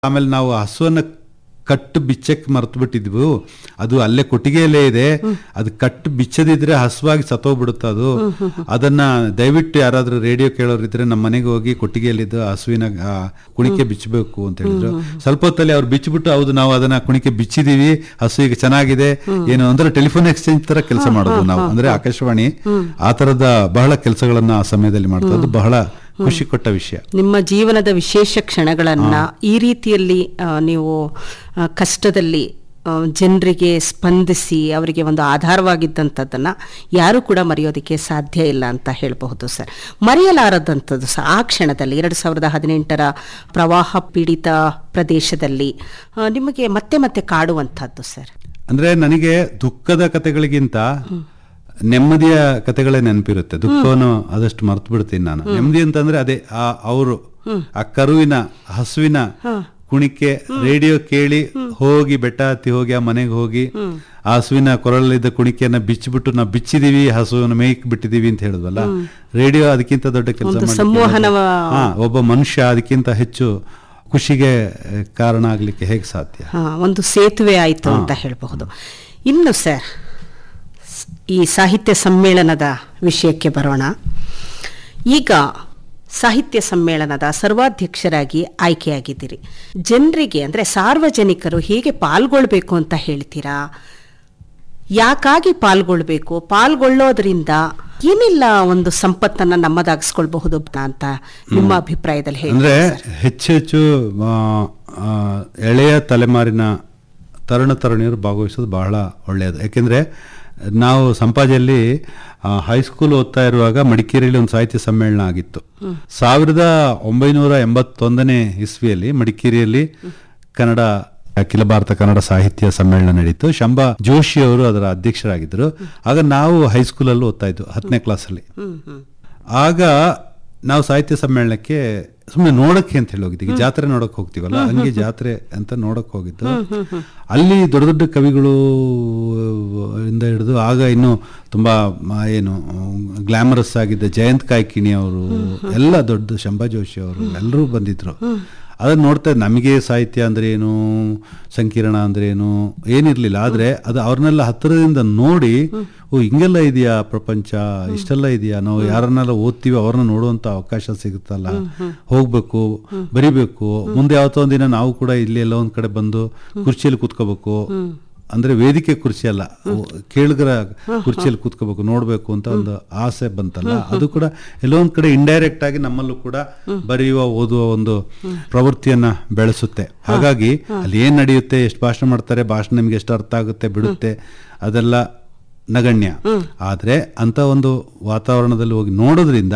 ಆಮೇಲೆ ನಾವು ಹಸುವನ್ನ ಕಟ್ಟು ಬಿಚ್ಚಕ್ಕೆ ಮರ್ತು ಬಿಟ್ಟಿದ್ವು ಅದು ಅಲ್ಲೇ ಕೊಟ್ಟಿಗೆಯಲ್ಲೇ ಇದೆ ಅದು ಕಟ್ಟು ಬಿಚ್ಚದಿದ್ರೆ ಹಸುವಾಗಿ ಸತ್ತೋಗ್ಬಿಡುತ್ತೆ ಅದು ಅದನ್ನ ದಯವಿಟ್ಟು ಯಾರಾದ್ರೂ ರೇಡಿಯೋ ಕೇಳೋರಿದ್ರೆ ನಮ್ಮ ಮನೆಗೆ ಹೋಗಿ ಕೊಟ್ಟಿಗೆಯಲ್ಲಿದ್ದು ಹಸುವಿನ ಆ, ಕುಣಿಕೆ ಬಿಚ್ಚಬೇಕು ಅಂತ ಹೇಳಿದ್ರು ಸ್ವಲ್ಪ ಹೊತ್ತಲ್ಲಿ ಅವ್ರು ಬಿಚ್ಚಿಬಿಟ್ಟು ಹೌದು ನಾವು ಅದನ್ನ ಕುಣಿಕೆ ಬಿಚ್ಚಿದೀವಿ ಹಸು ಈಗ ಚೆನ್ನಾಗಿದೆ ಏನು ಅಂದ್ರೆ ಟೆಲಿಫೋನ್ ಎಕ್ಸ್ಚೇಂಜ್ ತರ ಕೆಲಸ ಮಾಡೋದು ನಾವು ಅಂದ್ರೆ ಆಕಾಶವಾಣಿ ಆ ತರದ ಬಹಳ ಕೆಲಸಗಳನ್ನ ಆ ಸಮಯದಲ್ಲಿ ಮಾಡ್ತಾ ಅದು ಬಹಳ ಖುಷಿ ಕೊಟ್ಟ ವಿಷಯ ನಿಮ್ಮ ಜೀವನದ ವಿಶೇಷ ಕ್ಷಣಗಳನ್ನ ಈ ರೀತಿಯಲ್ಲಿ ಆ, ನೀವು ಆ, ಕಷ್ಟದಲ್ಲಿ ಜನರಿಗೆ ಸ್ಪಂದಿಸಿ ಅವರಿಗೆ ಒಂದು ಆಧಾರವಾಗಿದ್ದಂಥದ್ದನ್ನ ಯಾರು ಕೂಡ ಮರೆಯೋದಕ್ಕೆ ಸಾಧ್ಯ ಇಲ್ಲ ಅಂತ ಹೇಳಬಹುದು ಸರ್ ಮರೆಯಲಾರದಂಥದ್ದು ಸಹ ಆ ಕ್ಷಣದಲ್ಲಿ ಎರಡು ಸಾವಿರದ ಹದಿನೆಂಟರ ಪ್ರವಾಹ ಪೀಡಿತ ಪ್ರದೇಶದಲ್ಲಿ ಆ, ನಿಮಗೆ ಮತ್ತೆ ಮತ್ತೆ ಕಾಡುವಂಥದ್ದು ಸರ್ ಅಂದ್ರೆ ನನಗೆ ದುಃಖದ ಕತೆಗಳಿಗಿಂತ ನೆಮ್ಮದಿಯ ಕತೆಗಳೇ ನೆನಪಿರುತ್ತೆ ದುಃಖವನ್ನು ಆದಷ್ಟು ಮರ್ತು ಬಿಡ್ತೀನಿ ನಾನು ನೆಮ್ಮದಿ ಅಂತಂದ್ರೆ ಅದೇ ಆ ಅವರು ಆ ಕರುವಿನ ಹಸುವಿನ ಕುಣಿಕೆ ರೇಡಿಯೋ ಕೇಳಿ ಹೋಗಿ ಬೆಟ್ಟ ಹತ್ತಿ ಹೋಗಿ ಆ ಮನೆಗೆ ಹೋಗಿ ಆ ಹಸುವಿನ ಕೊರಳಲ್ಲಿದ್ದ ಕುಣಿಕೆಯನ್ನ ಬಿಚ್ಚಿಬಿಟ್ಟು ನಾವು ಬಿಚ್ಚಿದೀವಿ ಹಸುವನ್ನು ಮೇಯ್ಕ್ ಬಿಟ್ಟಿದೀವಿ ಅಂತ ಹೇಳಿದ್ವಲ್ಲ ರೇಡಿಯೋ ಅದಕ್ಕಿಂತ ದೊಡ್ಡ ಕೆಲಸ ಒಂದು ಸಂವಹನವ- ಹಾ ಒಬ್ಬ ಮನುಷ್ಯ ಅದಕ್ಕಿಂತ ಹೆಚ್ಚು ಖುಷಿಗೆ ಆ, ಕಾರಣ ಆಗ್ಲಿಕ್ಕೆ ಹೇಗೆ ಸಾಧ್ಯ ಹಾ, ಒಂದು ಸೇತುವೆ ಆಯಿತು ಅಂತ ಹೇಳಬಹುದು ಇನ್ನು ಸರ್ ಸ್- ಈ ಸಾಹಿತ್ಯ ಸಮ್ಮೇಳನದ ವಿಷಯಕ್ಕೆ ಬರೋಣ ಈಗ ಸಾಹಿತ್ಯ ಸಮ್ಮೇಳನದ ಸರ್ವಾಧ್ಯಕ್ಷರಾಗಿ ಆಯ್ಕೆಯಾಗಿದ್ದೀರಿ ಜನರಿಗೆ ಅಂದರೆ ಸಾರ್ವಜನಿಕರು ಹೇಗೆ ಪಾಲ್ಗೊಳ್ಬೇಕು ಅಂತ ಹೇಳ್ತೀರಾ ಯಾಕಾಗಿ ಪಾಲ್ಗೊಳ್ಬೇಕು ಪಾಲ್ಗೊಳ್ಳೋದ್ರಿಂದ ಏನೆಲ್ಲ ಒಂದು ಸಂಪತ್ತನ್ನ ನಮ್ಮದಾಗಿಸ್ಕೊಳ್ಬಹುದು ಅಂತ ನಿಮ್ಮ ಅಭಿಪ್ರಾಯದಲ್ಲಿ ಹೇಳಿ ಅಂದ್ರೆ ಹೆಚ್ಚು ಹೆಚ್ಚು ಆ, ಆ, ಎಳೆಯ ತಲೆಮಾರಿನ ತರುಣ ತರುಣಿಯರು ಭಾಗವಹಿಸೋದು ಬಹಳ ಒಳ್ಳೆಯದು ಯಾಕೆಂದ್ರೆ ನಾವು ಸಂಪಾಜೆಯಲ್ಲಿ ಹೈಸ್ಕೂಲ್ ಓದ್ತಾ ಇರುವಾಗ ಮಡಿಕೇರಿಯಲ್ಲಿ ಒಂದು ಸಾಹಿತ್ಯ ಸಮ್ಮೇಳನ ಆಗಿತ್ತು ಸಾವಿರದ ಒಂಬೈನೂರ ಎಂಬತ್ತೊಂದನೇ ಇಸ್ವಿಯಲ್ಲಿ ಮಡಿಕೇರಿಯಲ್ಲಿ ಕನ್ನಡ ಅಖಿಲ ಭಾರತ ಕನ್ನಡ ಸಾಹಿತ್ಯ ಸಮ್ಮೇಳನ ನಡೀತು ಶಂಭಾ ಜೋಶಿ ಅವರು ಅದರ ಅಧ್ಯಕ್ಷರಾಗಿದ್ದರು ಆಗ ನಾವು ಹೈಸ್ಕೂಲಲ್ಲಿ ಓದ್ತಾ ಇದ್ವು ಹತ್ತನೇ ಕ್ಲಾಸಲ್ಲಿ ಹ್ಮ್ ಹ್ಮ್ ಆಗ ನಾವು ಸಾಹಿತ್ಯ ಸಮ್ಮೇಳನಕ್ಕೆ ಸುಮ್ಮನೆ ನೋಡಕ್ಕೆ ಅಂತ ಹೇಳಿ ಹೋಗಿದ್ವಿ ಈಗ ಜಾತ್ರೆ ನೋಡಕ್ ಹೋಗ್ತೀವಲ್ಲ ಹಂಗೆ ಜಾತ್ರೆ ಅಂತ ನೋಡಕ್ ಹೋಗಿದ್ದು ಅಲ್ಲಿ ದೊಡ್ಡ ದೊಡ್ಡ ಕವಿಗಳು ಇಂದ ಹಿಡಿದು ಆಗ ಇನ್ನು ತುಂಬಾ ಮ- ಏನು ಗ್ಲಾಮರಸ್ ಆಗಿದ್ದ ಜಯಂತ್ ಕಾಯ್ಕಿಣಿ ಅವರು ಎಲ್ಲ ದೊಡ್ಡ ಶಂಭಾ ಜೋಶಿ ಅವರು ಎಲ್ಲರೂ ಬಂದಿದ್ರು ಅದನ್ನ ನೋಡ್ತಾ ನಮಗೆ ಸಾಹಿತ್ಯ ಅಂದ್ರೆ ಏನು ಸಂಕೀರ್ಣ ಅಂದ್ರೆ ಏನು ಏನಿರ್ಲಿಲ್ಲ ಆದ್ರೆ ಅದು ಅವ್ರನ್ನೆಲ್ಲ ಹತ್ತಿರದಿಂದ ನೋಡಿ ಓ ಹಿಂಗೆಲ್ಲ ಇದೆಯಾ ಪ್ರಪಂಚ ಇಷ್ಟೆಲ್ಲ ಇದೆಯಾ ನಾವು ಯಾರನ್ನೆಲ್ಲ ಓದ್ತೀವಿ ಅವ್ರನ್ನ ನೋಡುವಂತ ಅವಕಾಶ ಸಿಗುತ್ತಲ್ಲ ಹೋಗ್ಬೇಕು ಬರಿಬೇಕು ಮುಂದೆ ಯಾವತ್ತೋ ಒಂದಿನ ನಾವು ಕೂಡ ಇಲ್ಲಿ ಎಲ್ಲ ಒಂದ್ ಕಡೆ ಬಂದು ಕುರ್ಚಿಯಲ್ಲಿ ಕೂತ್ಕೋಬೇಕು ಅಂದ್ರೆ ವೇದಿಕೆ ಕುರ್ಚಿ ಅಲ್ಲ ಓ- ಕೇಳುಗರ ಕುರ್ಚಿಯಲ್ಲಿ ಕೂತ್ಕೋಬೇಕು ನೋಡ್ಬೇಕು ಅಂತ ಒಂದು ಆಸೆ ಬಂತಲ್ಲ ಅದು ಕೂಡ ಎಲ್ಲೋ ಒಂದ್ ಕಡೆ ಇಂಡೈರೆಕ್ಟ್ ಆಗಿ ನಮ್ಮಲ್ಲೂ ಕೂಡ ಬರೆಯುವ ಓದುವ ಒಂದು ಪ್ರವೃತ್ತಿಯನ್ನ ಬೆಳೆಸುತ್ತೆ ಹಾಗಾಗಿ ಅಲ್ಲಿ ಏನ್ ನಡೆಯುತ್ತೆ ಎಷ್ಟು ಭಾಷಣ ಮಾಡ್ತಾರೆ ಭಾಷಣ ನಿಮ್ಗೆ ಎಷ್ಟು ಅರ್ಥ ಆಗುತ್ತೆ ಬಿಡುತ್ತೆ ಅದೆಲ್ಲ ನಗಣ್ಯ ಆದ್ರೆ ಅಂತ ಒಂದು ವಾತಾವರಣದಲ್ಲಿ ಹೋಗಿ ನೋಡೋದ್ರಿಂದ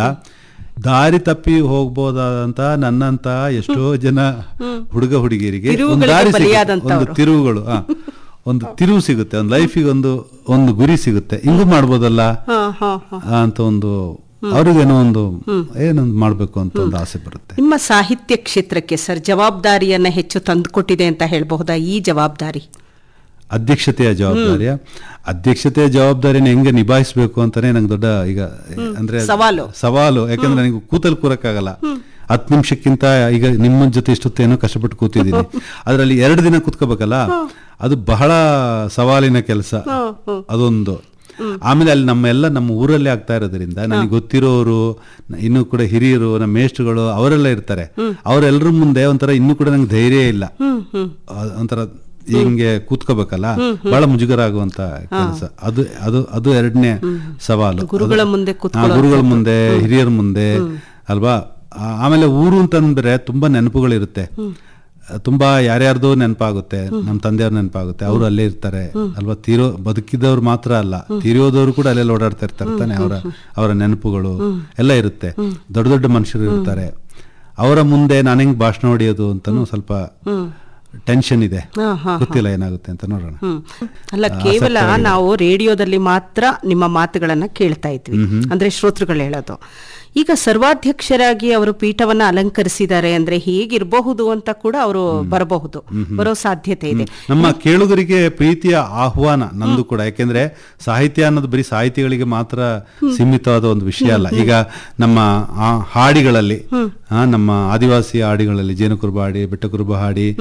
ದಾರಿ ತಪ್ಪಿ ಹೋಗ್ಬೋದಾದಂತ ನನ್ನಂತ ಎಷ್ಟೋ ಜನ ಹುಡುಗ ಹುಡುಗಿಯರಿಗೆ ಒಂದು ತಿರುವುಗಳಿಗೆ ದಾರಿ ಸಿಗುತ್ತೆ. ಬಲಿಯಾದಂಥವ್ರು. ಒಂದು ತಿರುವುಗಳು ಆ, ಒಂದು ತಿರುವು ಸಿಗುತ್ತೆ ಒಂದು ಲೈಫಿಗೆ ಒಂದು ಒಂದು ಗುರಿ ಸಿಗುತ್ತೆ ಹಿಂಗೂ ಮಾಡ್ಬೋದಲ್ಲ ಹಾ ಹಾ ಹಾ ಆ, ಅಂತ ಒಂದು ಅವ್ರಿಗೇನೋ ಒಂದು ಏನೊಂದು ಮಾಡ್ಬೇಕು ಅಂತ ಒಂದು ಆಸೆ ಬರುತ್ತೆ ನಿಮ್ಮ ಸಾಹಿತ್ಯ ಕ್ಷೇತ್ರಕ್ಕೆ ಸರ್ ಜವಾಬ್ದಾರಿಯನ್ನ ಹೆಚ್ಚು ತಂದುಕೊಟ್ಟಿದೆ ಅಂತ ಹೇಳಬಹುದಾ ಈ ಜವಾಬ್ದಾರಿ ಅಧ್ಯಕ್ಷತೆಯ ಜವಾಬ್ದಾರಿಯ ಅಧ್ಯಕ್ಷತೆಯ ಜವಾಬ್ದಾರಿನ ಹೆಂಗೆ ನಿಭಾಯಿಸಬೇಕು ಅಂತಾನೆ ನಂಗೆ ದೊಡ್ಡ ಈಗ ಅಂದ್ರೆ ಸವಾಲು. ಸವಾಲು ಯಾಕಂದ್ರೆ ನನಗೆ ಕೂತಲ್ಲಿ ಕೂರಕ್ಕಾಗಲ್ಲ ಹತ್ತು ನಿಮಿಷಕ್ಕಿಂತ ಈಗ ನಿಮ್ಮ ಜೊತೆ ಇಷ್ಟೊತ್ತೇನೋ ಕಷ್ಟಪಟ್ಟು ಕೂತಿದ್ದೀನಿ ಅದರಲ್ಲಿ ಎರಡು ದಿನ ಕೂತ್ಕೋಬೇಕಲ್ಲ ಅದು ಬಹಳ ಸವಾಲಿನ ಕೆಲಸ ಅದೊಂದು ಆಮೇಲೆ ಅಲ್ಲಿ ನಮ್ಮ ಎಲ್ಲ ನಮ್ಮ ಊರಲ್ಲೇ ಆಗ್ತಾ ಇರೋದ್ರಿಂದ ನನಗೆ ಗೊತ್ತಿರೋರು ನ- ಇನ್ನೂ ಕೂಡ ಹಿರಿಯರು ನಮ್ಮ ಮೇಷ್ಟ್ರುಗಳು ಅವರೆಲ್ಲ ಇರ್ತಾರೆ ಅವರೆಲ್ಲರ ಮುಂದೆ ಒಂಥರ ಇನ್ನೂ ಕೂಡ ನಂಗೆ ಧೈರ್ಯ ಇಲ್ಲ ಆ- ಒಂಥರ ಹಿಂಗೆ ಕೂತ್ಕೋಬೇಕಲ್ಲ ಬಹಳ ಮುಜುಗರ ಆಗುವಂತ ಕೆಲಸ ಅದು ಅದು ಅದು ಎರಡನೇ ಸವಾಲು ಗುರುಗಳ ಅದು- ಮುಂದೆ ಹಾ, ಕೂತ್ಕೊಳ್ಳೋ ಗುರುಗಳ ಮುಂದೆ ಹಿರಿಯರ ಮುಂದೆ ಅಲ್ವಾ ಆ- ಆಮೇಲೆ ಊರು ಅಂತಂದ್ರೆ ತುಂಬಾ ನೆನಪುಗಳಿರುತ್ತೆ ತುಂಬಾ ಯಾರ್ಯಾರ್ದೋ ನೆನಪಾಗುತ್ತೆ ನಮ್ಮ ತಂದೆಯವ್ರ ನೆನಪಾಗುತ್ತೆ ಅವರು ಅಲ್ಲೇ ಇರ್ತಾರೆ ಅಲ್ವಾ ತೀರೋ ಬದುಕಿದವ್ರು ಮಾತ್ರ ಅಲ್ಲ ತೀರೋದವ್ರು ಕೂಡ ಅಲ್ಲೇ ಓಡಾಡ್ತಾ ಇರ್ತಾರೆ ತಾನೆ ಅವರ ಅವರ ನೆನಪುಗಳು ಎಲ್ಲ ಇರುತ್ತೆ ದೊಡ್ಡ ದೊಡ್ಡ ಮನುಷ್ಯರು ಇರ್ತಾರೆ ಅವರ ಮುಂದೆ ನಾನು ಹೆಂಗ್ ಭಾಷಣ ಹೊಡೆಯೋದು ಅಂತಾನು ಸ್ವಲ್ಪ ಟೆನ್ಷನ್ ಇದೆ ಹಾ, ಹಾ, ಗೊತ್ತಿಲ್ಲ ಏನಾಗುತ್ತೆ ಅಂತ ನೋಡೋಣ ಹ್ಮ್ ಅಲ್ಲ ಕೇವಲ ನಾವು ರೇಡಿಯೋದಲ್ಲಿ ಮಾತ್ರ ನಿಮ್ಮ ಮಾತುಗಳನ್ನ ಕೇಳ್ತಾ ಇದ್ವಿ ಅಂದ್ರೆ ಶ್ರೋತೃಗಳು ಹೇಳೋದು ಈಗ ಸರ್ವಾಧ್ಯಕ್ಷರಾಗಿ ಅವರು ಪೀಠವನ್ನ ಅಲಂಕರಿಸಿದ್ದಾರೆ ಅಂದ್ರೆ ಹೇಗಿರಬಹುದು ಅಂತ ಕೂಡ ಅವರು ಬರಬಹುದು ಬರೋ ಸಾಧ್ಯತೆ ಇದೆ ನಮ್ಮ ಕೇಳುಗರಿಗೆ ಪ್ರೀತಿಯ ಆಹ್ವಾನ ನಂದು ಕೂಡ ಯಾಕೆಂದ್ರೆ ಸಾಹಿತ್ಯ ಅನ್ನೋದು ಬರೀ ಸಾಹಿತಿಗಳಿಗೆ ಮಾತ್ರ ಸೀಮಿತವಾದ ಒಂದು ವಿಷಯ ಅಲ್ಲ ಈಗ ನಮ್ಮ ಆ ಹಾಡಿಗಳಲ್ಲಿ ಆ, ನಮ್ಮ ಆದಿವಾಸಿ ಹಾಡಿಗಳಲ್ಲಿ ಜೇನುಕುರುಬ ಹಾಡಿ ಬೆಟ್ಟಕುರುಬ ಹಾಡಿ